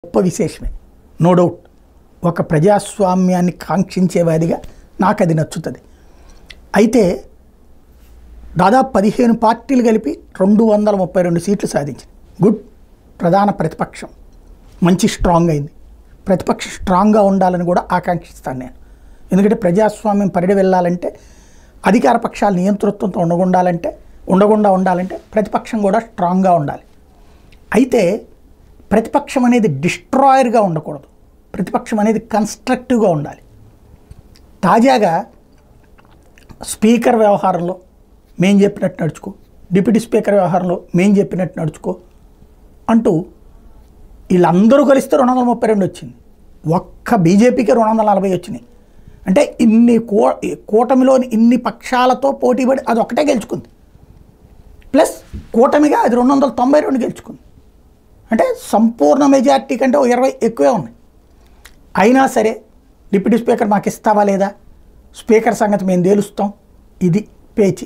గొప్ప విశేషమే no doubt ఒక ప్రజాస్వామ్యాన్ని కాంక్షించేవాదిగా నాకు అది నచ్చుతుంది అయితే దాదాపు పదిహేను పార్టీలు కలిపి రెండు వందల ముప్పై రెండు సీట్లు సాధించింది గుడ్ ప్రధాన ప్రతిపక్షం మంచి స్ట్రాంగ్ అయింది ప్రతిపక్షం స్ట్రాంగ్గా ఉండాలని కూడా ఆకాంక్షిస్తాను నేను ఎందుకంటే ప్రజాస్వామ్యం పరిడి వెళ్ళాలంటే అధికార పక్షాల నియంతృత్వంతో ఉండకుండాలంటే ఉండకుండా ఉండాలంటే ప్రతిపక్షం కూడా స్ట్రాంగ్గా ఉండాలి అయితే ప్రతిపక్షం అనేది డిస్ట్రాయర్గా ఉండకూడదు ప్రతిపక్షం అనేది కన్స్ట్రక్టివ్గా ఉండాలి తాజాగా స్పీకర్ వ్యవహారంలో మేం చెప్పినట్టు నడుచుకో డిప్యూటీ స్పీకర్ వ్యవహారంలో మేం చెప్పినట్టు నడుచుకో అంటూ వీళ్ళందరూ కలిస్తే రెండు వందల ముప్పై రెండు వచ్చింది ఒక్క బీజేపీకి రెండు వందల నలభై వచ్చినాయి అంటే ఇన్ని కూ కూటమిలోని ఇన్ని పక్షాలతో పోటీపడి అది ఒకటే గెలుచుకుంది ప్లస్ కూటమిగా అది రెండు వందల తొంభై రెండు గెలుచుకుంది అంటే సంపూర్ణ మెజార్టీ కంటే ఓ ఇరవై ఎక్కువే ఉన్నాయి అయినా సరే డిప్యూటీ స్పీకర్ మాకు ఇస్తావా లేదా స్పీకర్ సంగతి మేము తేలుస్తాం ఇది పేచి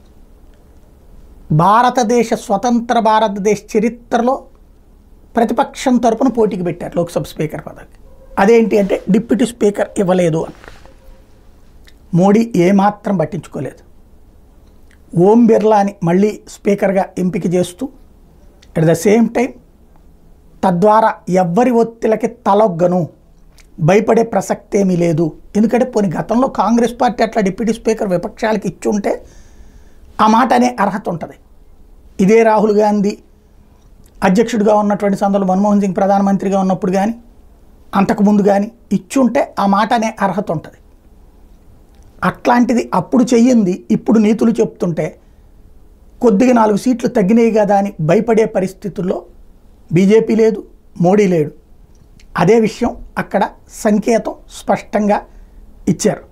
భారతదేశ స్వతంత్ర భారతదేశ చరిత్రలో ప్రతిపక్షం తరపున పోటీకి పెట్టారు లోక్సభ స్పీకర్ పదవికి అదేంటి అంటే డిప్యూటీ స్పీకర్ ఇవ్వలేదు అని మోడీ ఏమాత్రం పట్టించుకోలేదు ఓం బిర్లాని మళ్ళీ స్పీకర్గా ఎంపిక చేస్తూ అట్ ద సేమ్ టైం తద్వారా ఎవ్వరి ఒత్తిళ్ళకి తలొగ్గను భయపడే ప్రసక్తి ఏమీ లేదు ఎందుకంటే పోనీ గతంలో కాంగ్రెస్ పార్టీ అట్లా డిప్యూటీ స్పీకర్ విపక్షాలకు ఇచ్చుంటే ఆ మాట అనే అర్హత ఉంటుంది ఇదే రాహుల్ గాంధీ అధ్యక్షుడిగా ఉన్నటువంటి సందర్భంలో మన్మోహన్ సింగ్ ప్రధానమంత్రిగా ఉన్నప్పుడు కానీ అంతకుముందు కానీ ఇచ్చుంటే ఆ మాట అనే అర్హత ఉంటుంది అట్లాంటిది అప్పుడు చెయ్యింది ఇప్పుడు నీతులు చెప్తుంటే కొద్దిగా నాలుగు సీట్లు తగ్గినాయి కదా అని భయపడే పరిస్థితుల్లో బీజేపీ లేదు మోడీ లేడు అదే విషయం అక్కడ సంకేతం స్పష్టంగా ఇచ్చారు